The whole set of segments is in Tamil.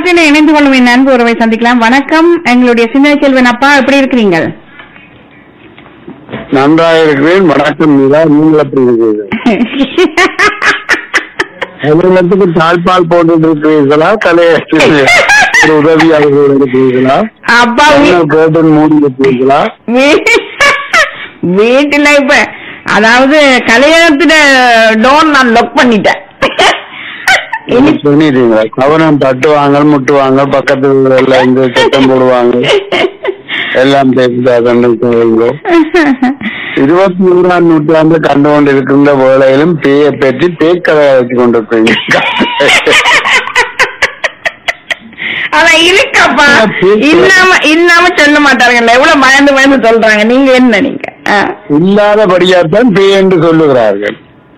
அழைப்பினை இணைந்து கொள்ளும் என் அன்பு உறவை சந்திக்கலாம் வணக்கம் எங்களுடைய சின்ன செல்வன் அப்பா எப்படி இருக்கிறீங்கள் நன்றாக இருக்கிறேன் வணக்கம் மீரா நீங்கள் எப்படி இருக்கிறீர்கள் அலுவலகத்துக்கு தாழ்பால் போட்டு இருக்கிறீர்களா தலையத்தில் ஒரு உதவியாளர்கள் இருக்கிறீர்களா அப்பா வீ- என்ன கேட்டு மூடி இருக்கிறீர்களா வீ- வீட்டுல இப்ப அதாவது கல்யாணத்துல டோர் நான் லொக் பண்ணிட்டேன் இனி சொன்னிட்டீங்களா கவனம் தட்டுவாங்க முட்டுவாங்க பக்கத்துல எல்லாம் இந்த சத்தம் போடுவாங்க எல்லாம் தெரிந்தாதன்னு சொல்லுங்க இருபத்தி மூணாம் நூற்றாண்டு கண்டு கொண்டிருக்கின்ற வேளையிலும் பேயை பற்றி பேக்கதை வச்சு கொண்டிருக்கீங்க அதான் இருக்கப்பா இல்லாம இல்லாம சொல்ல மாட்டாங்கல்ல எவ்வளவு பயந்து பயந்து சொல்றாங்க நீங்க என்ன நீங்க ஆ. இல்லாதபடியாத்தான் பேய் என்று சொல்லுகிறார்கள்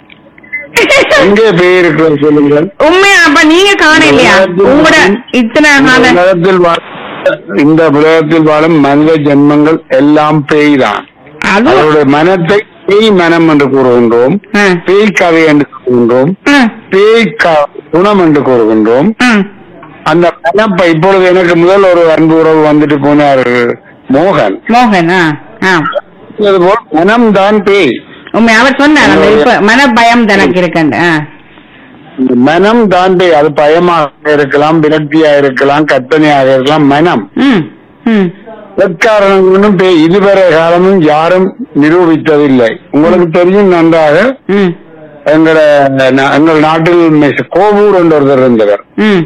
எங்கே பேய் இருக்கிறது சொல்லுங்கள் உண்மையா அப்ப நீங்க காணலையா உங்களோட இத்தனை இந்த கால உலகத்தில் வா- இந்த உலகத்தில் வாழும் மனித ஜென்மங்கள் எல்லாம் பேய் தான் அது அவருடைய மனத்தை பேய் மனம் என்று கூறுகின்றோம் ஆ. பேய் கதை என்று கூறுகின்றோம் ஆ. பேய் க- குணம் என்று கூறுகின்றோம் ஆ. அந்த மனப்பை இப்பொழுது எனக்கு முதல் ஒரு அன்பு உறவு வந்துட்டு போனார் மோகன் மோகன் ஆ ஆ அதுபோல் மனம்தான் பேய் உண்மை அவர் சொன்னார் அந்த இப்ப மன பயம் தனக்கு இருக்கண்டு ஆ. இந்த மனம் தான் பேய் அது பயமாக இருக்கலாம் விரக்தியா இருக்கலாம் கற்பனையாக இருக்கலாம் மனம் ம் ம் எக்காரணங்களும் பேய் இதுவரை காலமும் யாரும் நிரூபித்ததில்லை உங்களுக்கு தெரியும் நன்றாக ம் எங்கள நா- எங்கள் நாட்டில் மிஸ் கோவூர் என்ற ஒருத்தர் இருந்தவர் ம்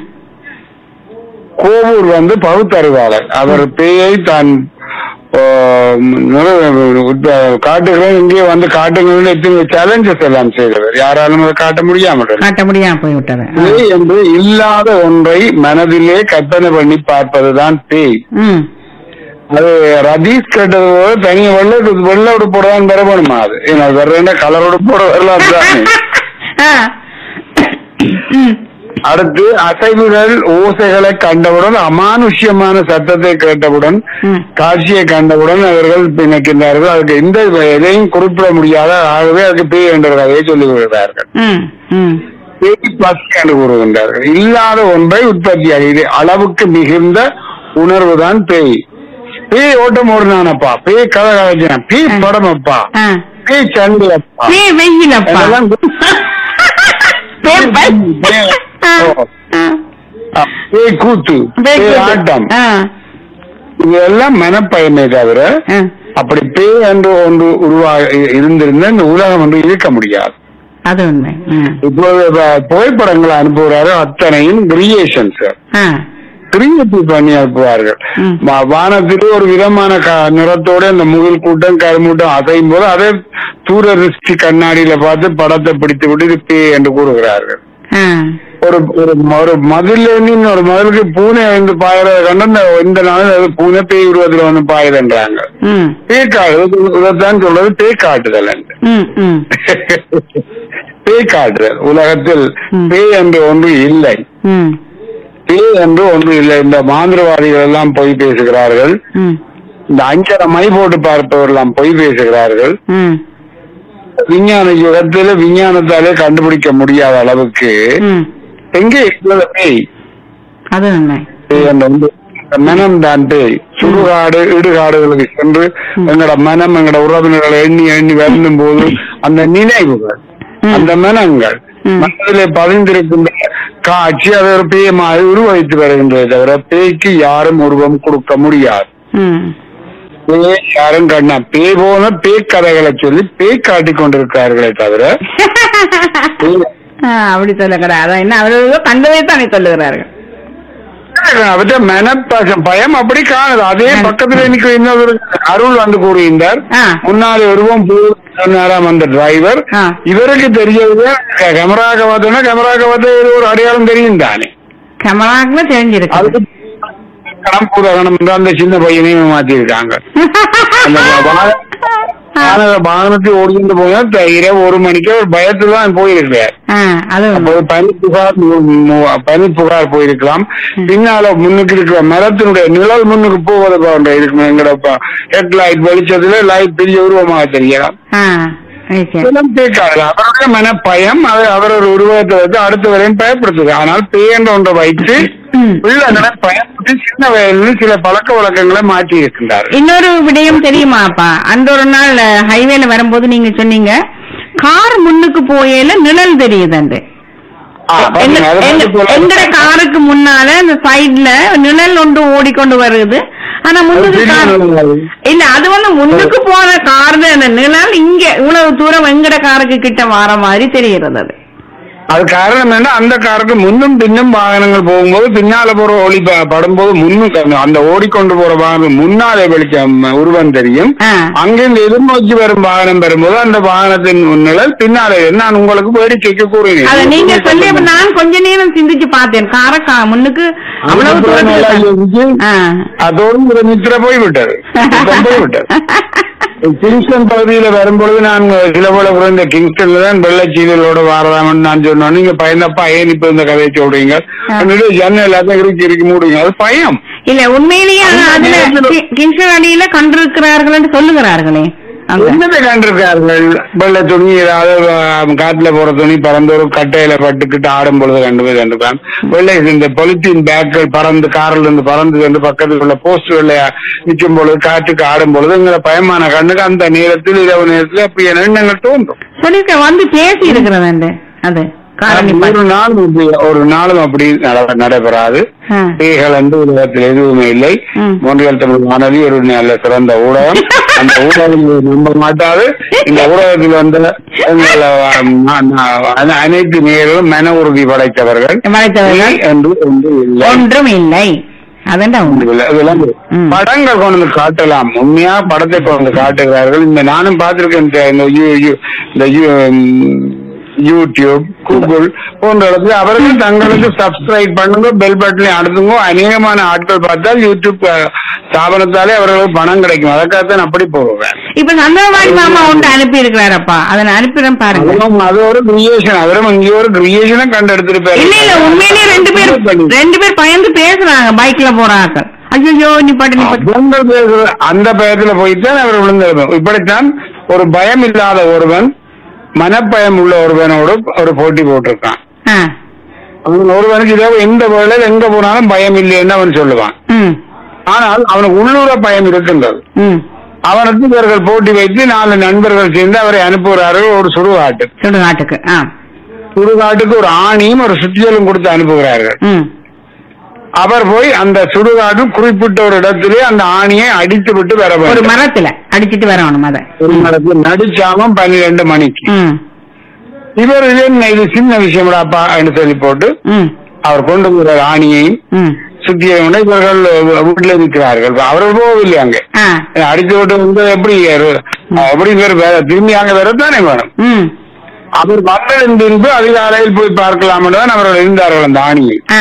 கோவூர் வந்து பகுத்தறிவாளர் அவர் பேயை தான் ஆ, நிறு- காட்டுகிறேன் இங்கே வந்து காட்டுங்கள் எத்தனை சேலஞ்சஸ் எல்லாம் செய்தவர் யாராலும் அதை காட்ட முடியாமல் இருந்தது. காட்ட முடியாம போய்விட்டது ஆ. பேய் என்று இல்லாத ஒன்றை மனதிலே கற்பனை பண்ணி பார்ப்பதுதான் பேய் ம் அது ரதீஷ் கேட்டது போல தனி வெள்ள வெள்ள உடுப்போட தான் பெறப்படுமா அது ஏன்னா வேற கலர் உடுப்போட வரலாம் தானே ஆ. ம் அடுத்து அசைவுகள் ஓசைகளை கண்டவுடன் அமானுஷ்யமான சத்தத்தை கேட்டவுடன் ம் காட்சியை கண்டவுடன் அவர்கள் நினைக்கின்றார்கள் அதுக்கு எந்த எதையும் குறிப்பிட முடியாத ஆகவே அதுக்கு பேய் என்ற கதையை சொல்லி வருகிறார்கள் ம் ம் பேய் பஸ் என்று கூறுகின்றார்கள் இல்லாத ஒன்றை உற்பத்தியாக இது அளவுக்கு மிகுந்த உணர்வு தான் பேய் பேய் ஓட்டம் ஓடுனானப்பா பேய் கதை கதைச்சான் பேய் படம் அப்பா ஆ. பேய் சண்டை அப்பா பே வெயிலப்பா இதெல்லாம் பே பை பேய் ஆ. ஆ. ஆ, பேய் கூத்து பே பேய் கூத்து. ஆட்டம் ஆ. இதெல்லாம் மனப்பயமே தவிர ஆ. அப்படி பேய் என்று ஒன்று உருவாக இருந்திருந்த இந்த உலகம் ஒன்று இருக்க முடியாது அது உண்மை ம். இப்போது ப- புகைப்படங்களை அனுப்புகிறாரு அத்தனையும் கிரியேஷன்ஸ் ஆ. கிரியேட்டிவ் பண்ணி அனுப்புவார்கள் ம். வா- வானத்திலே ஒரு விதமான க- நிறத்தோட அந்த முகில் கூட்டம் கருமூட்டம் அசையும் போது அதே தூரதிருஷ்டி கண்ணாடியில பார்த்து படத்தை பிடித்து விட்டு இது பேய் என்று கூறுகிறார்கள் ஆ. ஒரு ஒரு ஒரு மதில் ஒரு மதிலுக்கு பூனை வந்து பாயறத கண்டு இந்த இந்த நாள் அது பூனை பேய் உருவத்துல வந்து பாயுதுன்றாங்க ம். பேய்க்காடு இதைத்தான் சொல்றது பேய் காட்டுதல் என்று ம். ம். பேய் காட்டுதல் உலகத்தில் ம். பேய் என்று ஒன்று இல்லை ம். பேய் என்று ஒன்று இல்லை இந்த மாந்திரவாதிகள் எல்லாம் பொய் பேசுகிறார்கள் ம். இந்த அஞ்சரை மை போட்டு பார்ப்பவர் எல்லாம் பொய் பேசுகிறார்கள் ம். விஞ்ஞான யுகத்தில விஞ்ஞானத்தாலே கண்டுபிடிக்க முடியாத அளவுக்கு ம். எங்கே இருக்கிறது பேய் அது உண்மை பேய் என்ற வந்து மனம் தான் பேய் சுடுகாடு இடுகாடுகளுக்கு சென்று எங்கட மனம் எங்கட உறவினர்களை எண்ணி எண்ணி வருந்தும் போது அந்த நினைவுகள் ம். அந்த மனங்கள் ம். மனதிலே பதிந்திருக்கின்ற காட்சி அதை ஒரு பேயமாக உருவகித்து வருகின்றதை தவிர பேய்க்கு யாரும் உருவம் கொடுக்க முடியாது ம். பேய் யாரும் கண்ணா பேய் போன பேய் கதைகளை சொல்லி பேய் காட்டிக் கொண்டிருக்கிறார்களே தவிர பேய் ஆ, அப்படி சொல்லக்கூடாது அதான் என்ன அவர்கள் கண்டதை தானே சொல்லுகிறார்கள் அவற்ற மனப்பசம் பயம் அப்படி காணுது அதே பக்கத்துல இன்னைக்கு இன்னொரு அருள் வந்து கூறுகின்றார் ஆ. முன்னாலே உருவம் நேரம் அந்த டிரைவர் ஆ. இவருக்கு தெரியறது கேமராக்க பார்த்தோன்னா கேமராக்க பார்த்து இது ஒரு அடையாளம் தெரியும் தானே கமலாக்குன்னு தெரிஞ்சிருக்கு அதுக்கு கணம் பூதகணம் என்று அந்த சின்ன பையனையும் மாத்திருக்காங்க அந்த வா- வாகன வாகனத்தை ஓடிட்டு போனா த- இரவு ஒரு மணிக்கு ஒரு பயத்துல தான் போயிருக்கிறார் ஆ, அது அப்போ உண்மை. பனி புகார் மு- மு- பனி புகார் போயிருக்கலாம் பின்னால முன்னுக்கு இருக்கிற மரத்தினுடைய நிழல் முன்னுக்கு போவது போன்ற இருக்கும் எங்களோட ஹெட் லைட் வெளிச்சத்துல லைட் பெரிய உருவமாக தெரியலாம் ஆ, Okay. இதெல்லாம் கேட்காது அவருடைய மனப்பயம் அது அவர் ஒரு உருவத்தை வச்சு அடுத்த வரையும் பயப்படுத்துது ஆனால் பேய் என்ற ஒன்றை வைத்து ம். பிள்ளைகளை பயன்படுத்தி சின்ன வயதில் சில பழக்க வழக்கங்களை மாற்றி இருக்கின்றார் இன்னொரு விடயம் தெரியுமாப்பா அந்த ஒரு நாள் ஹைவேல வரும்போது நீங்க சொன்னீங்க கார் முன்னுக்கு போயேல நிழல் தெரியுது அந்த ஆ, பாத்தீங்க, அதை பத்தி போல- எங்கட காருக்கு முன்னால அந்த சைடுல நிழல் ஒன்று ஓடிக்கொண்டு வருது ஆனா அது முன்னுக்கு சிறிய கார் நிழல். இல்ல அது வந்து முன்னுக்கு போன கார்ல அந்த நிழல் இங்க இவ்வளவு தூரம் எங்கட காருக்கு கிட்ட வர மாதிரி தெரிகிறது அது அது காரணம் என்ன அந்த காருக்கு முன்னும் பின்னும் வாகனங்கள் போகும்போது பின்னால போற ஒளி ப- படும்போது முன்னும் க- அந்த ஓடிக்கொண்டு போற வாகனம் முன்னாலே வெளிச்சம் உருவம் தெரியும் ஆ. அங்கிருந்து எதிர்நோக்கி வரும் வாகனம் வரும்போது அந்த வாகனத்தின் நிழல் பின்னாலே வரும். நான் உங்களுக்கு வேடிக்கைக்கு அத கூறினேன் நீங்க சொல்லி அப்ப நான் கொஞ்ச நேரம் சிந்திச்சு பார்த்தேன் கார கா முன்னுக்கு அவ்வளவு அதுக்கப்புறம் நல்லா தூரத்துல யோசிச்சு, ஆ. அதோடு ஒரு நித்திர போய்விட்டது தூக்கம் போய்விட்டது கிங்ஸ்டன் பகுதியில வரும்பொழுது நான் சில போல கூட இந்த கிங்ஸ்டன்ல தான் வெள்ளச்சீதலோட வாரதாமன்னு நான் சொன்னோம் நீங்க பயந்தப்பா ஏன் இப்ப இந்த கதையை சொல்றீங்க என்னுடைய ஜன்னல் எல்லாத்தையும் இறுக்கி இறுக்கி மூடுங்க அது பயம் இல்ல உண்மையிலேயே அந்த அதுல நேரத்துல- கி- கிங்ஸ்டன் அடியில கண்டிருக்கிறார்கள் என்று சொல்லுகிறார்களே அங்க. என்னத்தை கண்டிருக்கார்கள் வெள்ளை துணி ஏதாவது அஹ், காட்டுல போற துணி பறந்து ஒரு கட்டையில பட்டுக்கிட்டு ஆடும் பொழுது கண்டு போய் கண்டிருக்கான் வெள்ளை இந்த பொலித்தீன் பேக்கள் பறந்து காரில் இருந்து பறந்து சென்று பக்கத்தில் உள்ள போஸ்டர்ல நிற்கும் பொழுது காற்றுக்கு ஆடும் பொழுது எங்களை பயமான கண்ணுக்கு அந்த நேரத்தில் இரவு நேரத்தில் அப்படி எண்ணங்கள் தோன்றும் சொல்லிருக்க வந்து பேசி இருக்கிறது அந்த அது காரணி ஒரு நாளும் அப்படி ஒரு நாளும் அப்படி நட- நடைபெறாது பேய்கள் என்று உலகத்தில் எதுவுமே இல்லை ம். மொழிகள் தமிழ் வானொலி ஒரு நல்ல சிறந்த ஊடகம் அந்த ஊடகம் நம்ப மாட்டாது இந்த ஊடகத்தில் வந்த எங்கள், அஹ், நா- நா- அனைத்து நேர்களும் மன உறுதி படைத்தவர்கள் வளைத்தவர்கள் இல்லை என்று ஒன்று இல்லை ஒன்றும் இல்லை அதண்டா உண்மை இல்லை. இதெல்லாம் ம். படங்கள் கொண்டு வந்து காட்டலாம் உண்மையா படத்தை கொண்டு வந்து காட்டுகிறார்கள் இந்த நானும் பார்த்திருக்கேன் இந்த- இந்த யூ- யூ- இந்த யூ- ம், யூடியூப் கூகுள் போன்ற இடத்துல அவர்கள் தங்களுக்கு சப்ஸ்கிரைப் பண்ணுங்க பெல் பட்டனை அழுத்துங்க அநேகமான ஆட்கள் பார்த்தால் யூடியூப் அஹ், ஸ்தாபனத்தாலே அவர்களுக்கு பணம் கிடைக்கும் அதற்காகத்தான் அப்படி போவேன் இப்ப சந்திரபாடி மாமா ஒன்று அனுப்பி இருக்கிறாரப்பா அதை நான் அனுப்பிடுறேன் பாருங்க அதுவும் அது ஒரு கிரியேஷன் அவரும் இங்கே ஒரு கிரியேஷனை கண்டெடுத்திருப்பாரு இல்ல இல்ல உண்மையிலேயே ரெண்டு பேர் ரெண்டு பேர் பயந்து பேசுறாங்க பைக்ல போறாங்க ஐயோ நீ பாட்டு நீ பாட்டு அவங்க பேசுற அந்த பயத்துல போய்த்தான் அவர் விழுந்திருப்பார் இப்படித்தான் ஒரு பயம் இல்லாத ஒருவன் மனப்பயம் உள்ள ஒருவனோடு ஒரு போட்டி போட்டிருக்கான் ஆ. அவன் ஒருவனுக்கு இதோ எந்த வேளையில் எங்க போனாலும் பயம் இல்லைன்னு அவன் சொல்லுவான் ம் ஆனால் அவனுக்கு உள்ளூர பயம் இருக்கின்றது ம் அவனுக்கு இவர்கள் போட்டி வைத்து நாலு நண்பர்கள் சேர்ந்து அவரை அனுப்புகிறார்கள் ஒரு சுடுகாட்டு சுடுகாட்டுக்கு ஆ சுடுகாட்டுக்கு ஒரு ஆணியும் ஒரு சுத்தியலும் கொடுத்து அனுப்புகிறார்கள் ம் அவர் போய் அந்த சுடுகாடு குறிப்பிட்ட ஒரு இடத்திலே அந்த ஆணியை அடித்து விட்டு வர ஒரு வேண்டும் மரத்துல அடிச்சிட்டு வரணும் அத ஒரு மரத்தில் நடிச்சாமம் பன்னிரண்டு மணிக்கு ம் இவர் இது என்ன இது சின்ன விஷயம்டாப்பா என்று சொல்லி போட்டு ம் அவர் கொண்டு போகிற ஆணியையும் ம் சுத்தியவனை இவர்கள் வீட்டில் இருக்கிறார்கள் அவர்கள் போகவில்லை அங்கே ஆ அடித்து விட்டு வந்து எப்படி ஏறு- எப்படி இவர் வேற திரும்பி அங்க வரத்தானே வேணும் ம் அவர் வந்ததின் பின்பு அதிகாலையில் போய் பார்க்கலாம் தான் அவர்கள் இருந்தார்கள் அந்த ஆணியை ஆ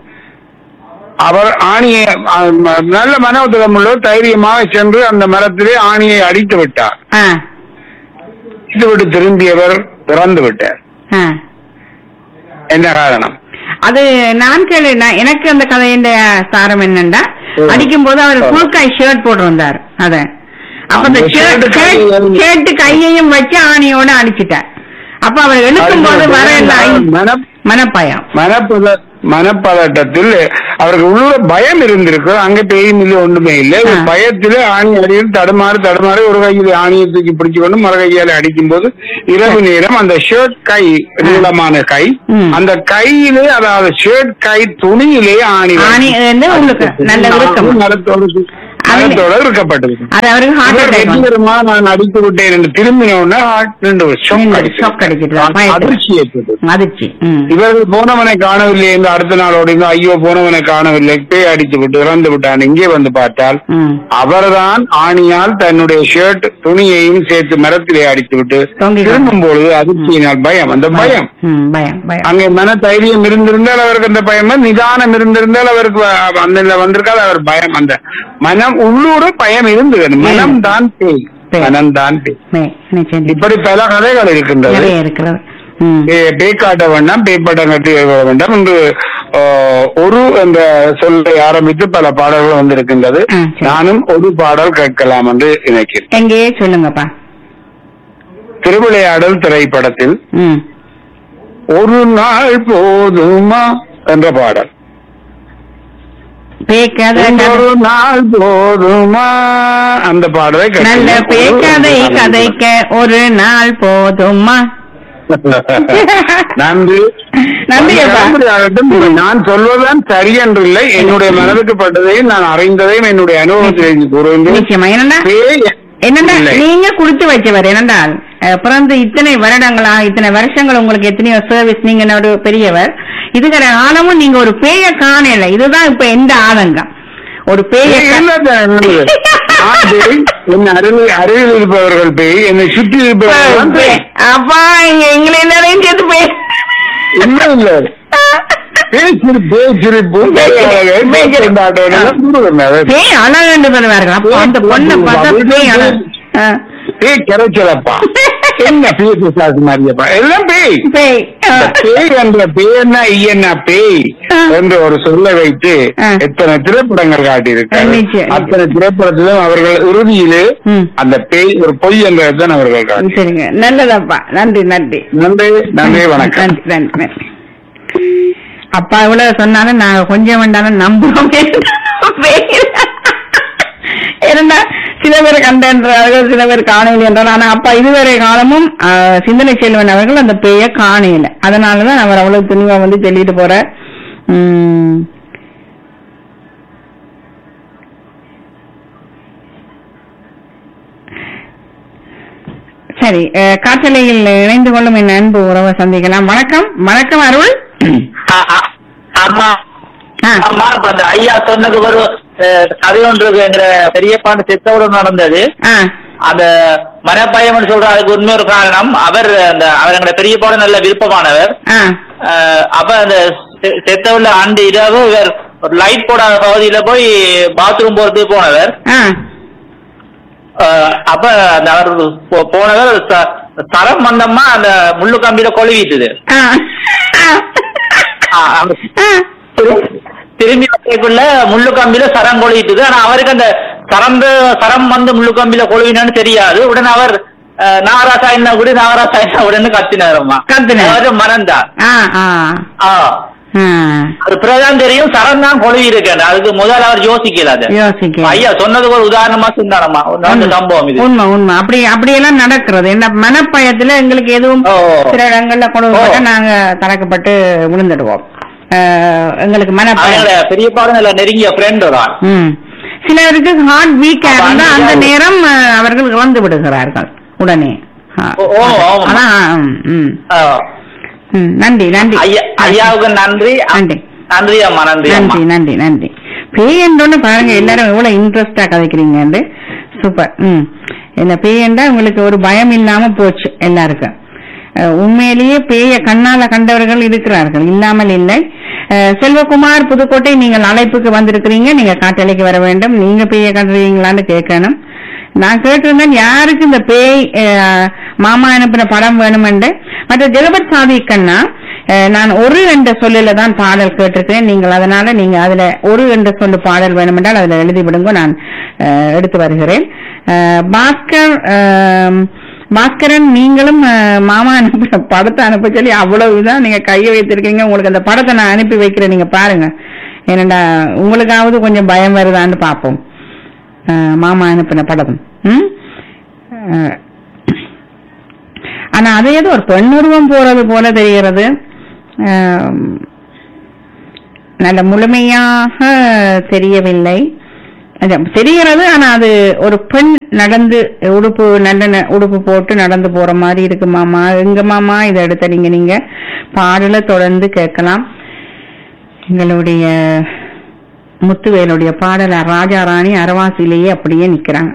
அவர் ஆணியை அஹ், ம- நல்ல மனோதரம் உள்ள தைரியமாக சென்று அந்த மரத்திலே ஆணியை அடித்து விட்டார் ஆ அடித்து விட்டு திரும்பியவர் இறந்து விட்டார் ஆ என்ன காரணம் அது நான் கேளு நான் எனக்கு அந்த கதையின் சாரம் என்னண்டா ம். அடிக்கும் போது அவர் ஆ. ஃபுல்காய் ஷர்ட் போட்டிருந்தார் அத அப்ப அந்த அந்த shirt ஷர்ட் கையை- ஷர்ட் கையையும் வச்சு ஆணியோட அடிச்சிட்டார் அப்ப அவர் எழுக்கும் போது வர எல்லாம் மன மனப்பயம் மனப்பத மனப்பதட்டத்தில் அவருக்கு உள்ள பயம் இருந்திருக்கு அங்க பேயும் இல்லை ஒண்ணுமே இல்லை ஒரு ஆ. பயத்திலே ஆணி அடியில் தடுமாறி தடுமாறி ஒரு கையில் ஆணியை தூக்கி பிடிச்சு கொண்டு மறு கையால அடிக்கும் போது இரவு நேரம் அந்த ஷர்ட் கை நீளமான கை ம். அந்த கையிலே அதாவது ஷர்ட் கை துணியிலே ஆணி ஆணி வந்து உங்களுக்கு நல்ல விருக்கம் மரத்தோடு அது- மரத்தோட இருக்கப்பட்டது அது அவருக்கு ஹார்ட் இவர் அட்டாக் வெற்றிகரமா நான் அடித்து விட்டேன் என்று திரும்பின உடனே heart நின்று ஷொக் ஷாக் அடிச்சிட்டு அடிச்சது அதிர்ச்சி ஏற்பட்டது அதிர்ச்சி ம் இவர்கள் போனவனை காணவில்லை என்று அடுத்த நாள் ஓடிந்து ஐயோ போனவனை காணவில்லை பேய் அடித்து விட்டு இறந்து விட்டான் இங்கே வந்து பார்த்தால் ம் அவர்தான் ஆணியால் தன்னுடைய ஷர்ட் துணியையும் சேர்த்து மரத்திலே அடித்து விட்டு தொங்கிக் கொண்டு. திரும்பும் பொழுது அதிர்ச்சியினால் பயம் அந்த பயம் ம் பயம் பயம் அங்கே மன தைரியம் இருந்திருந்தால் அவருக்கு அந்த பயம் நிதானம் இருந்திருந்தால் அவருக்கு வ- அந்த வந்திருக்கால் அவர் பயம் அந்த மனம் உள்ளூர பயம் இருந்தது மனம் தான் பேய் பேய். மனம் தான் பேய் மே நிச்சயம் இப்படி பல கதைகள் இருக்கின்றது நிறைய இருக்கிறது ம் பே- பேய் காட்ட வேண்டாம் பேய்ப்பட்டம் கட்டி வைக்க வேண்டாம் என்று ஆ, ஒரு என்ற சொல்லை ஆரம்பித்து பல பாடல்கள் வந்திருக்கின்றது ஆ, சரி. நானும் ஒரு பாடல் கேட்கலாம் என்று நினைக்கிறேன் எங்கேயே சொல்லுங்கப்பா திருவிளையாடல் திரைப்படத்தில் ம் ஒரு நாள் போதுமா என்ற பாடல் பேய் கதை ஒரு கதை நாள் போதுமா அந்த பாடலை கேட்டீங்க. நல்ல பேய் கதை கதைக்க ஒரு நாள் போதுமா நன்றி நன்றி அப்பா. ஆகட்டும் நான் சொல்வதுதான் சரி என்று இல்லை என்னுடைய மனதுக்கு பட்டதையும் நான் அறிந்ததையும் என்னுடைய அனுபவத்தில் கூறுகின்றேன் நிச்சயமா என்னடா பேய் என்னடா இல்லை. நீங்க கொடுத்து வச்சவர் என்னடால் அஹ், பிறந்து இத்தனை வருடங்களா இத்தனை வருஷங்கள் உங்களுக்கு எத்தனையோ சர்வீஸ் நீங்க ஒரு பெரியவர் இதுகிற காலமும் நீங்க ஒரு பேய காணல இதுதான் இப்ப எந்த ஆதங்கம் ஒரு பேய பேய் கா- இல்லை தான் என்னது. நான் பேய், என் அருகில் அருகில் இருப்பவர்கள் பேய் என்னை சுற்றி இருப்பவர்கள் தான் பேய். அப்பா இங்க எங்களை எல்லாரையும் சேர்த்து பேய் இல்லை இல்லை பேய் சிரி பேய் சிரிப்பு பேய் அழகு, பேய் கொண்டாட்டம் எல்லாம் கூறுகிறேன் அதை. பேய் அழகுன்னு சொல்லுவார்கள் அப்ப அந்த பொண்ணை பார்த்தா பேய் அழகு ஆ. பேய் கிடைச்சலப்பா என்ன பேய் பிசாசு மாதிரியப்பா எல்லாம் பேய் பேய் ஆ. இந்த பேய் என்ற பேய்னா ஐயன்னா பேய் ஆ. என்று ஒரு சொல்ல வைத்து ஆ. எத்தனை திரைப்படங்கள் காட்டியிருக்காரு நிச்சயம். அத்தனை திரைப்படத்திலும் அவர்கள் இறுதியிலே ம். அந்த பேய் ஒரு பொய் என்றதான் அவர்கள் காட்டி சரிங்க நல்லதப்பா நன்றி நன்றி நன்றி நன்றி வணக்கம் நன்றி நன்றி நன்றி அப்பா இவ்வளவு சொன்னாலும் நாங்க கொஞ்சம் வேண்டாலும் நம்புறோம் ஏன்னா சில பேர் கண்டன்றார்கள் சில பேர் காணையில் என்றால் ஆனா அப்பா இதுவரை காலமும் ஆ, சிந்தனை செல்வன் அவர்கள் அந்த பேய காணையில அதனாலதான் அவர் அவ்வளவு துணிவா வந்து சொல்லிட்டு போற உம் சரி அஹ், காற்றலையில் இணைந்து கொள்ளும் என் அன்பு உறவை சந்திக்கலாம் வணக்கம் வணக்கம் அருள் ஆ- ஆ- ஆமா ஆ, ஆமா இப்ப அந்த ஐயா சொன்னது ஒரு அஹ், கதை ஒன்று இருக்கு எங்க பெரியப்பாண்டு செத்தவுடன் நடந்தது ஆ, அந்த மனப்பயம்னு சொல்ற அதுக்கு உண்மை ஒரு காரணம் அவர் அந்த அவர் எங்க பெரியப்பாடு நல்ல விருப்பமானவர் ஆ, அஹ், அப்ப அந்த செ- செத்தவுள்ள ஆண்டு இரவு இவர் ஒரு லைட் போடாத பகுதியில போய் பாத்ரூம் போறதுக்கு போனவர் ஆ, அஹ், அப்ப அந்த அவர் போ- போனவர் ச- தரம் வந்தம்மா அந்த முள்ளு கம்பியில கொழுவிட்டுது ஆ, ஆ, அந்த ஆ, திரும்பி வரக்குள்ள முள்ளு கம்பியில சரம் கொழுவிட்டுது ஆனா அவருக்கு அந்த சரந்து சரம் வந்து முள்ளு கம்பியில கொழுவினான்னு தெரியாது உடனே அவர் அஹ், நாகராசா என்ன கூட நாகராசா என்ன உடனே கத்தினாரம்மா கத்தினார். அவரு மனம்தான் ஆ, ஆ, ஆ ஆ. அது பிறகுதான் தெரியும் சரம் தான் கொழுவி இருக்கேன் அதுக்கு முதல்ல அவர் யோசிக்கல அது யோசிக்க ஐயா சொன்னதுக்கு ஒரு உதாரணமா சொன்னாரம்மா ஒரு நடந்த சம்பவம் இது உண்மை உண்மை அப்படி அப்படியெல்லாம் நடக்கிறது என்ன மனப்பயத்துல எங்களுக்கு எதுவும் ஓ. சில இடங்கள்ல கொடுக்கப்பட்ட ஓ. நாங்க தடக்கப்பட்டு விழுந்துடுவோம் அஹ், எங்களுக்கு மனப்பயம் அவங்களோட பெரியப்பாடு நல்ல நெருங்கிய ஃப்ரெண்ட் ஒரு ஆள் ம். சிலருக்கு ஹார்ட் வீக்கா அப்ப இருந்தா அந்த அன்னைக்கு நேரம் அஹ், அவர்கள் இறந்து விடுகிறார்கள் உடனே ஆ. ஓ, ஓ, ஆமாம். அதான் ம், ம். ஆ. ம், நன்றி நன்றி ஐயா ஐயாவுக்கு நன்றி நன்றி நன்றி அம்மா நன்றி அம்மா நன்றி நன்றி நன்றி பேயண்டோன்னு பாருங்க எல்லாரும் எவ்வளவு இன்ட்ரெஸ்டா கதைக்கிறீங்க சூப்பர் ம் என்ன பேயண்டா உங்களுக்கு ஒரு பயம் இல்லாம போச்சு எல்லாருக்கும் அஹ், உண்மையிலேயே பேய கண்ணால கண்டவர்கள் இருக்கிறார்கள் இல்லாமல் இல்லை அஹ், செல்வகுமார் புதுக்கோட்டை நீங்கள் அழைப்புக்கு வந்திருக்கிறீங்க நீங்க காட்டலைக்கு வர வேண்டும் நீங்க பேய கண்டுறீங்களான்னு கேட்கணும் நான் கேட்டிருந்தேன் யாருக்கு இந்த பேய் அஹ், மாமா அனுப்பின படம் வேணுமென்று மற்ற ஜெகபத் சாதிக்கண்ணா அஹ், நான் ஒரு என்ற சொல்லில தான் பாடல் கேட்டிருக்கிறேன் நீங்கள் அதனால நீங்க அதுல ஒரு என்ற சொல்லு பாடல் வேணுமென்றால் அதுல எழுதி விடுங்க நான் அஹ், எடுத்து வருகிறேன் அஹ், பாஸ்கர் அஹ், பாஸ்கரன் நீங்களும் அஹ், மாமா அனுப்பின படத்தை அனுப்ப சொல்லி அவ்வளவு இதான் நீங்க கையை வைத்திருக்கீங்க உங்களுக்கு அந்த படத்தை நான் அனுப்பி வைக்கிறேன் நீங்க பாருங்க ஏனண்டா உங்களுக்காவது கொஞ்சம் பயம் வருதான்னு பார்ப்போம் அஹ், மாமா அனுப்பின படம் ம் அஹ், ஆனா அது ஏதோ ஒரு பெண்ணுருவம் போறது போல தெரிகிறது அஹ், நல்ல முழுமையாக தெரியவில்லை அது தெரிகிறது ஆனா அது ஒரு பெண் நடந்து உடுப்பு நல்ல ந- உடுப்பு போட்டு நடந்து போற மாதிரி இருக்கு மாமா எங்க மாமா இதை எடுத்த நீங்க நீங்க பாடல தொடர்ந்து கேட்கலாம் எங்களுடைய முத்துவேலுடைய பாடலர் ராஜா ராணி அரவாசிலேயே அப்படியே நிக்கிறாங்க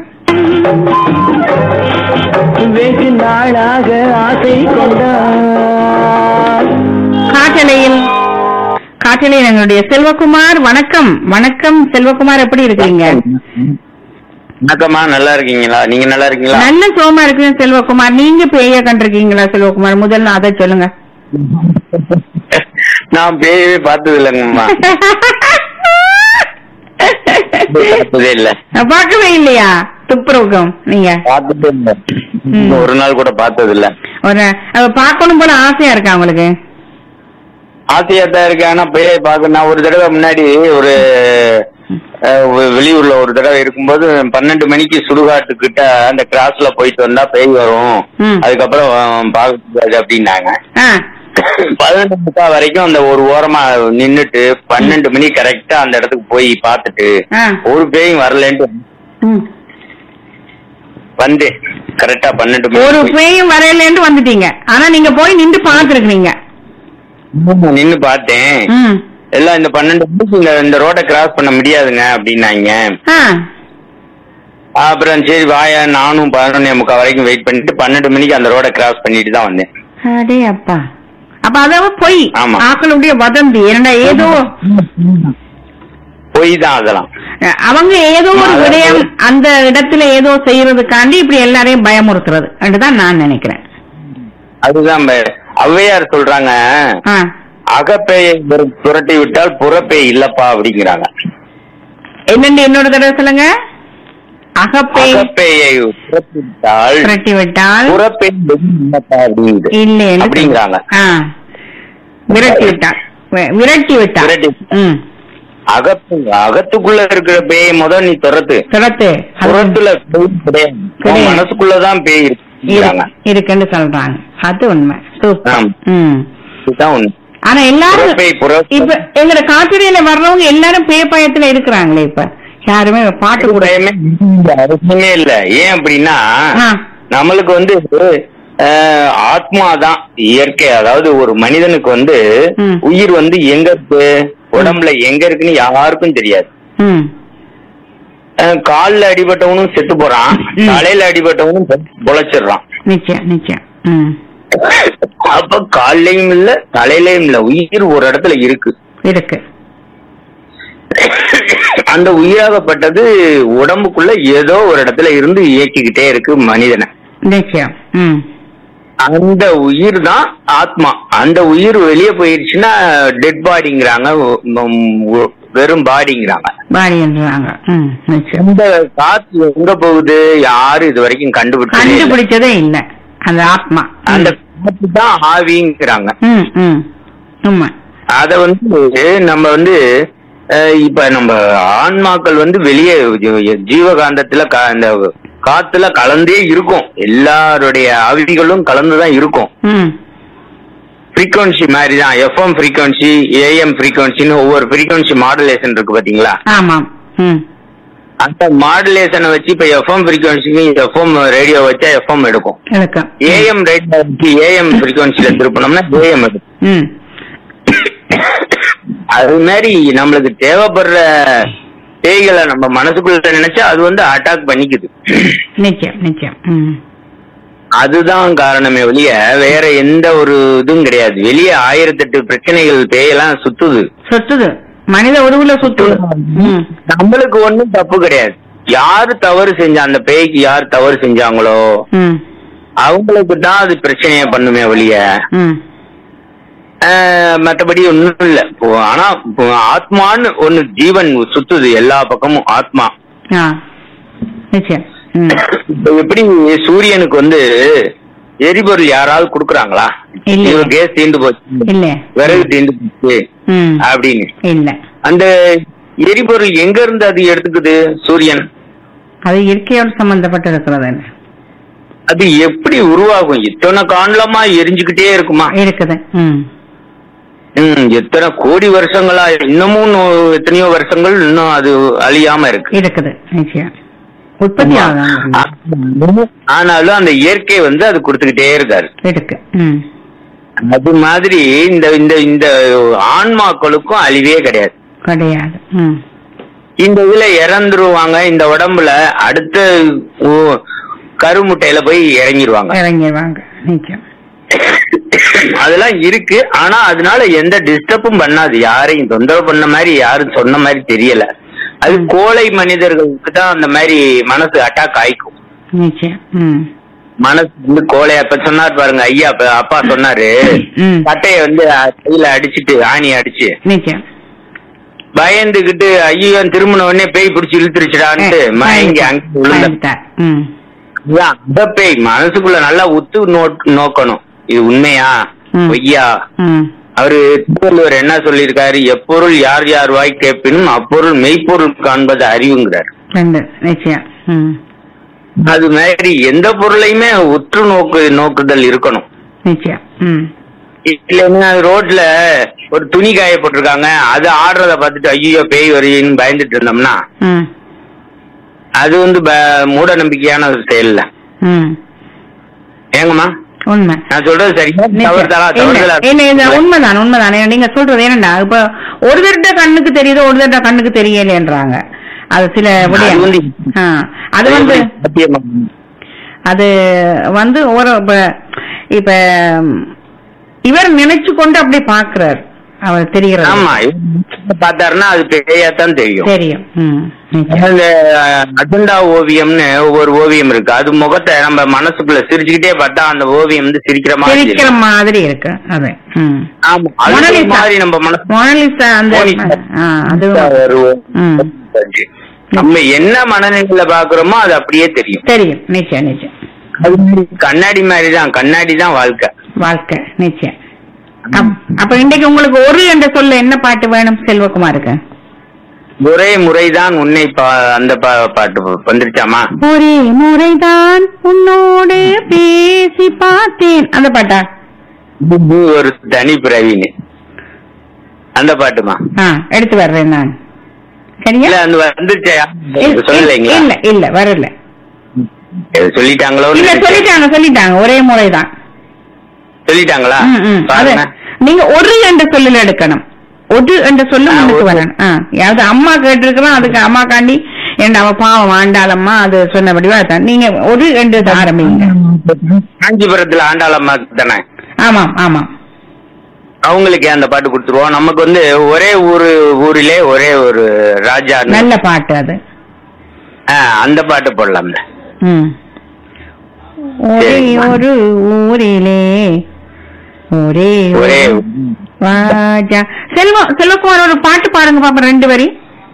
வெகு நாளாக ஆசை கொண்டார் காட்டலையில் காட்டலையில் எங்களுடைய செல்வகுமார் வணக்கம் வணக்கம் செல்வகுமார் எப்படி இருக்கீங்க வணக்கம்மா நல்லா இருக்கீங்களா நீங்க நல்லா இருக்கீங்களா நல்ல சோமா இருக்கு செல்வகுமார் நீங்க பேய கண்டிருக்கீங்களா செல்வகுமார் முதல்ல அதை சொல்லுங்க நான் பேயவே பார்த்தது இல்லைங்கம்மா பார்த்ததே இல்ல பார்க்கவே இல்லையா துப்புரவுக்கும் நீங்க பார்த்துட்டு இல்ல. ம். ஒரு நாள் கூட பார்த்தது இல்ல ஒரு அது பார்க்கணும் போல ஆசையா இருக்கா உங்களுக்கு ஆசையா தான் இருக்கு ஆனா பேயை பார்க்க நான் ஒரு தடவை முன்னாடி ஒரு அஹ், வெ- வெளியூர்ல ஒரு தடவை இருக்கும்போது பன்னெண்டு மணிக்கு சுடுகாட்டு கிட்ட அந்த கிராஸ்ல போயிட்டு வந்தா பேய் வரும் ம். அதுக்கப்புறம் அஹ், பார்க்க கூடாது அப்படின்னாங்க ஆ பதினெட்டு முக்கா வரைக்கும் அந்த ஒரு ஓரமா நின்னுட்டு பன்னெண்டு மணி கரெக்டா அந்த இடத்துக்கு போய் பார்த்துட்டு ஆ ஒரு பேயும் வரலன்ட்டு ம். வந்தேன் கரெக்டா பன்னெண்டு ஒரு மணி பேயும் வரையிலேன்னு வந்துட்டீங்க ஆனா நீங்க போய் நின்று பாத்துருக்கீங்க நின்னு பார்த்தேன் ம் எல்லாம் இந்த பன்னெண்டு மணிக்கு இந்த இந்த ரோட கிராஸ் பண்ண முடியாதுங்க அப்படின்னாங்க ஆ அப்புறம் சரி வாயா நானும் பதினொன்னே முக்கா வரைக்கும் வெயிட் பண்ணிட்டு பன்னெண்டு மணிக்கு அந்த ரோட கிராஸ் பண்ணிட்டு தான் வந்தேன் அடே அப்பா அப்ப அதாவது பொய் ஆமா. ஆக்களுடைய வதந்தி என்னடா ஏதோ போய் தான் அதெல்லாம் அஹ், அவங்க ஏதோ ஒரு அதாவது- விடயம் அந்த இடத்துல ஏதோ செய்யறதுக்காண்டி இப்படி எல்லாரையும் பயமுறுத்துறது தான் நான் நினைக்கிறேன் அதுதான் ப- ஔவையார் சொல்றாங்க ஆ அகப்பேயை புர- புரட்டி விட்டால் புறப்பேய் இல்லப்பா அப்படிங்கிறாங்க என்னண்டு என்னோட தடவை சொல்லுங்க அகப்பை அகப்பேயை புரட்டி விட்டால் புரட்டி விட்டால் புறப்பேய் வெறும் இல்லப்பா அப்படிங்குது இல்லை என்று அப்படிங்கிறாங்க ஆ விரட்டி விட்டால் வி- விரட்டி விட்டால் விரட்டி. ம் அகத்து அகத்துக்குள்ள இருக்கிற பேயை முத நீ துரத்து துரத்து அது புறத்துல பேய் கிடையாது உன் கிடையாது. மனசுக்குள்ளதான் பேய் இருக்குங்கிறாங்க இரு- இருக்குன்னு சொல்றாங்க அது உண்மை சூப்பர் ஆமா. ம் இதுதான் உண்மை ஆனா எல்லாரும் புறப்பேய் புற- இப்ப எங்கட காட்டுறையில வர்றவங்க எல்லாரும் பேய் பயத்துல இருக்கிறாங்களே இப்ப யாருமே பாட்டு கூட பயமே இல்ல, அவசியமே இல்ல ஏன் அப்படின்னா ஆ. நம்மளுக்கு வந்து அஹ், ஆத்மா தான் இயற்கை அதாவது ஒரு மனிதனுக்கு வந்து ம். உயிர் வந்து எங்க இருக்கு உடம்புல எங்க இருக்குன்னு யாருக்கும் தெரியாது ம் அஹ், கால்ல அடிபட்டவனும் செத்து போறான் ம். தலையில அடிபட்டவனும் பொழைச்சிடுறான் நிச்சயம் நிச்சயம் ம் அப்ப கால்லயும் இல்ல தலையிலயும் இல்ல உயிர் ஒரு இடத்துல இருக்கு இருக்கு அந்த உயிராகப்பட்டது உடம்புக்குள்ள ஏதோ ஒரு இடத்துல இருந்து இயக்கிக்கிட்டே இருக்கு மனிதனை நிச்சயம் ம் அந்த உயிர் தான் ஆத்மா அந்த உயிர் வெளியே போயிருச்சுன்னா டெட் பாடிங்கிறாங்க வெறும் பாடிங்கிறாங்க பாடின்றாங்க ம் நிச்சயம் இந்த காத்து எங்க போகுது யாரும் இது வரைக்கும் கண்டுபிடிச்சதே இல்ல. கண்டுபிடிச்சதே இல்ல அந்த ஆத்மா ம். அந்த காத்து தான் ஆவிங்கிறாங்க ம் ம் உண்மை அத வந்து நம்ம வந்து அஹ், இப்ப நம்ம ஆன்மாக்கள் வந்து வெளியே ஜீ- ஜீவகாந்தத்துல க- அந்த காத்துல கலந்தே இருக்கும் எல்லாருடைய ஆவிகளும் கலந்துதான் இருக்கும் ம் ஃப்ரீக்வன்சி மாதிரி தான் எஃப்எம் ஃப்ரீக்வன்சி ஏஎம் ஃப்ரீக்வன்சின்னு ஒவ்வொரு ஃப்ரீக்வன்சி மாடுலேஷன் இருக்கு பாத்தீங்களா ஆமாம் ம் அந்த மாடுலேஷனை வச்சு இப்ப எஃப்எம் ஃப்ரீக்வன்சிக்கு எஃப்எம் ரேடியோ வச்சா எஃப்எம் எடுக்கும் இருக்கும் ஏஎம் ரேடியோ வச்சு ஏஎம் ஃப்ரீக்வன்சில திருப்பினோம்னா ஏஎம் எடுக்கும் ம் அது மாதிரி நம்மளுக்கு தேவைப்படுற பேய்களை நம்ம மனசுக்குள்ள நினைச்சா அது வந்து அட்டாக் பண்ணிக்குது நிச்சயம் நிச்சயம் ம் அதுதான் காரணமே வெளிய வேற எந்த ஒரு இதுவும் கிடையாது வெளியே ஆயிரத்தெட்டு பிரச்சனைகள் பேயெல்லாம் சுத்துது சுத்துது மனித உருவுல சுத்துது ம் நம்மளுக்கு ஒண்ணும் தப்பு கிடையாது யாரு தவறு செஞ்சா அந்த பேய்க்கு யார் தவறு செஞ்சாங்களோ ம் அவங்களுக்கு தான் அது பிரச்சனையை பண்ணுமே வெளிய ம் மற்றபடி ஒண்ணும் இல்ல இப்போ ஆனா இப்போ ஆத்மான்னு ஒண்ணு ஜீவன் சுத்துது எல்லா பக்கமும் ஆத்மா ஆ நிச்சயம் ம் இப்ப எப்படி சூரியனுக்கு வந்து எரிபொருள் யாராவது குடுக்குறாங்களா இல்ல. இவ கேஸ் தீண்டு போச்சு இல்ல விறகு தீண்டு போச்சு ம் அப்படின்னு இல்ல அந்த எரிபொருள் எங்க இருந்து அது எடுத்துக்குது சூரியன் அது இயற்கையோடு சம்பந்தப்பட்டு இருக்கிறது என்ன அது எப்படி உருவாகும் இத்தனை காண்டலமா எரிஞ்சுக்கிட்டே இருக்குமா இருக்குது ம் ம் எத்தனை கோடி வருஷங்களா இன்னமும் நூ- எத்தனையோ வருஷங்கள் இன்னும் அது அழியாம இருக்கு இருக்குது நிச்சயம் உற்பத்தி ஆகுதாங்க ஆனாலும் அந்த இயற்கை வந்து அது கொடுத்துக்கிட்டே இருக்காரு இருக்கு ம் அது மாதிரி இந்த இந்த இந்த ஆன்மாக்களுக்கும் அழிவே கிடையாது கிடையாது ம் இந்த இதுல இறந்துருவாங்க இந்த உடம்புல அடுத்த ஓ- கருமுட்டையில போய் இறங்கிருவாங்க இறங்கிடுவாங்க நிச்சயம் அதெல்லாம் இருக்கு ஆனா அதனால எந்த டிஸ்டர்பும் பண்ணாது யாரையும் தொந்தரவு பண்ண மாதிரி யாரும் சொன்ன மாதிரி தெரியல அது கோழை மனிதர்களுக்கு தான் அந்த மாதிரி மனசு அட்டாக் ஆயிக்கும் நிச்சயம் ம் மனசு வந்து கோழை அப்ப சொன்னார் பாருங்க ஐயா அப்ப அப்பா சொன்னாரு ம் சட்டைய வந்து கையில அடிச்சிட்டு ஆணி அடிச்சு நிச்சயம் பயந்துகிட்டு ஐயோ திரும்பின உடனே பேய் பிடிச்சி இழுத்துருச்சுடான்ட்டு மயங்கி அங்க விழுந்த பயந்துட்டார். ம் இதுதான் அந்த பேய் மனசுக்குள்ள நல்லா உத்து நோ- நோக்கணும் இது உண்மையா ம். பொய்யா ம் அவரு திருவள்ளுவர் என்ன சொல்லியிருக்காரு எப்பொருள் யார் யார் வாய் கேட்பினும் அப்பொருள் மெய்ப்பொருள் காண்பது அறிவுங்கிறார் ரெண்டு நிச்சயம் ம் அது மாதிரி எந்த பொருளையுமே உற்று நோக்கு நோக்குதல் இருக்கணும் நிச்சயம் ம் இல்லைன்னா ரோட்ல ஒரு துணி காய போட்டிருக்காங்க அது ஆடுறத பார்த்துட்டு ஐயோ பேய் வருதுன்னு பயந்துட்டு இருந்தோம்னா ம் அது வந்து ப- மூட நம்பிக்கையான ஒரு செயல் இல்ல ம் ஏங்கம்மா உண்மை நான் சொல்றது சரியா நிச்சயம். தவறுதலா இல்ல, தவறுதலா இல்ல, இது உண்மைதான் உண்மைதான் ஏன்னா நீங்க சொல்றது என்னடா இப்ப ஒரு தட்ட கண்ணுக்கு தெரியுது ஒரு தட்ட கண்ணுக்கு தெரியலன்றாங்க அது சில விடயம் அது வந்து ஆ, அது வந்து சத்தியமா. அது வந்து ஒரு இப்ப இப்ப ம், இவர் நினைச்சு கொண்டு அப்படி பாக்குறார் அவர் தெரிகிறது ஆமா இவரு பார்த்தாருன்னா அது பேயாத்தான் தெரியும் தெரியும் ம், நிச்சயம். இந்த அஹ், அஜெண்டா ஓவியம்னு ஒவ்வொரு ஓவியம் இருக்கு அது முகத்தை நம்ம மனசுக்குள்ள சிரிச்சுக்கிட்டே பார்த்தா அந்த ஓவியம் வந்து சிரிக்கிற மாதிரி சிரிக்கிற தெரியும். மாதிரி இருக்கு அது ம். ஆமா அது ஒரு மொனாலிசா. மாதிரி நம்ம மனசு மொனாலிசா அந்த மொனாலிசா. ஆ, அது ஒரு ம். நம்ம என்ன மனநிலையில பாக்குறோமோ அது அப்படியே தெரியும் தெரியும் நிச்சயம் நிச்சயம் அது மாதிரி கண்ணாடி மாதிரி தான் கண்ணாடி தான் வாழ்க்கை வாழ்க்கை நிச்சயம் அப்- அப்ப இன்றைக்கு உங்களுக்கு ஒரு என்ற சொல்ல என்ன பாட்டு வேணும் செல்வகுமாருக்கு ஒரே முறைதான் உன்னை பா- அந்த பா- பாட்டு வந்துருச்சாமா ஒரே முறைதான் உன்னோடு பேசி பார்த்தேன் அந்த பாட்டா இது ஒரு தனி பிறவின்னு அந்த பாட்டுமா ஆ எடுத்து வர்றேன் நான் சரியா இல்ல அந்த வந்துருச்சா இல்ல, சொல்லலைங்களா இல்ல இல்ல வரல இது சொல்லிட்டாங்களோ இல்ல சொல்லிட்டாங்க சொல்லிட்டாங்க ஒரே முறைதான் சொல்லிட்டாங்களா ம், ம். அது பாருங்க நீங்க ஒரு என்ற சொல்லில் எடுக்கணும் ஒரு என்ற சொல்லு ஆ, முன்னுக்கு ஒரு. வரணும் ஆ, யாவது அம்மா கேட்டிருக்கிறோம் அதுக்கு அம்மா காண்டி என் அவ பாவம் ஆண்டாளம்மா அது சொன்னபடிவா அதான் நீங்க ஒரு என்று ஆரம்பிங்க காஞ்சிபுரத்துல ஆண்டாளம்மா தானே ஆமாம் ஆமாம் அவங்களுக்கு அந்த பாட்டு கொடுத்துருவோம் நமக்கு வந்து ஒரே ஊரு ஊரிலே ஒரே ஒரு ராஜா நல்ல பாட்டு அது அந்த பாட்டு போடலாம்ல ம் ஒரே சரிம்மா. ஒரு ஊரிலே ஒரே ஒரே ஒரு ராஜா செல்வம் செல்வகுமார் ஒரு பாட்டு பாடுங்க பாப்பா ரெண்டு வரி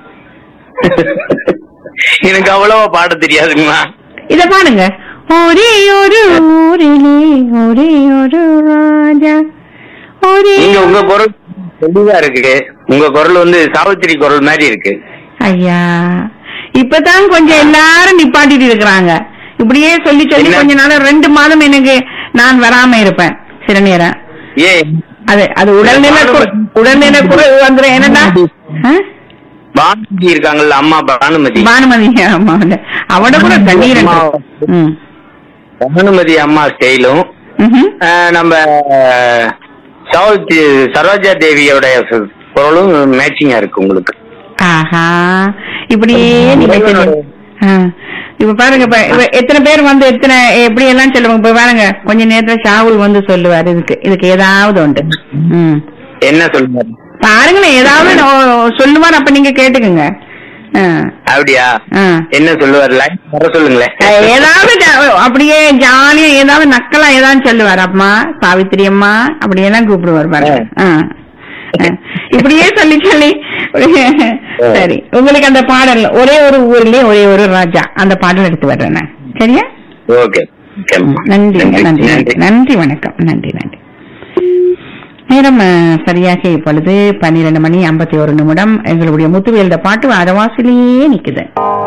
எனக்கு அவ்வளவா பாட தெரியாதுங்கம்மா இத பாடுங்க ஒரே ஒரு ஊரிலே ஒரே ஒரு ராஜா ஒரே நீங்க உங்க குரல் தெளிவா இருக்கு உங்க குரல் வந்து சாவித்திரி குரல் மாதிரி இருக்கு ஐயா இப்பதான் கொஞ்சம் எல்லாரும் நிப்பாட்டிட்டு இருக்கிறாங்க இப்படியே சொல்லி சொல்லி என்ன? கொஞ்ச நாள் ரெண்டு மாதம் எனக்கு நான் வராம இருப்பேன் சில நேரம் ஏ அது அது உடல்நிலை குறை- உடல்நிலை குறைவு வந்துடும் என்னடா ஆ? பானுமதி இருக்காங்கல்ல அம்மா பானுமதி பானுமதி ஆமா அவட கூட தண்ணீர் அம்மா, ம் பானுமதி அம்மா ஸ்டைலும் ம்ஹும். ஆஹ், நம்ம சாவித்ரி சரோஜா தேவியோட குரலும் மேட்சிங்கா இருக்கு உங்களுக்கு ஆஹா இப்படியே நீங்க சொல்லு. ஆ. இப்ப பாருங்க இப்ப இப்ப எத்தனை பேர் வந்து எத்தனை எப்படி எல்லாம் சொல்லுவாங்க இப்ப பாருங்க கொஞ்ச நேரத்துல ஷாவுல் வந்து சொல்லுவார் இதுக்கு இதுக்கு ஏதாவது உண்டு ம் என்ன சொல்லுங்க பாருங்களேன் ஏதாவது நோ- சொல்லுவார் அப்ப நீங்க கேட்டுக்குங்க ஆ. அப்படியா ஆ. என்ன சொல்லுவார் லைன் வர சொல்லுங்களேன் அஹ் ஏதாவது ஜா- அப்படியே ஜாலியா ஏதாவது நக்கலா ஏதாவது சொல்லுவார் அம்மா சாவித்திரி அம்மா அப்படியெல்லாம் கூப்பிடுவார் பாருங்க ஆ. ஆ. இப்படியே சொல்லி சொல்லி சரி உங்களுக்கு அந்த பாடல் ஒரே ஒரு ஊர்லயே ஒரே ஒரு ராஜா அந்த பாடல் எடுத்து வர்றேன் நான். சரியா ஓகே நன்றி நன்றி நன்றி நன்றி வணக்கம் நன்றி நன்றி நேரம் அஹ், சரியாக இப்பொழுது பன்னிரண்டு மணி ஐம்பத்தி ஒரு நிமிடம் எங்களுடைய முத்துவேல்ட பாட்டு அரவாசிலேயே நிக்குது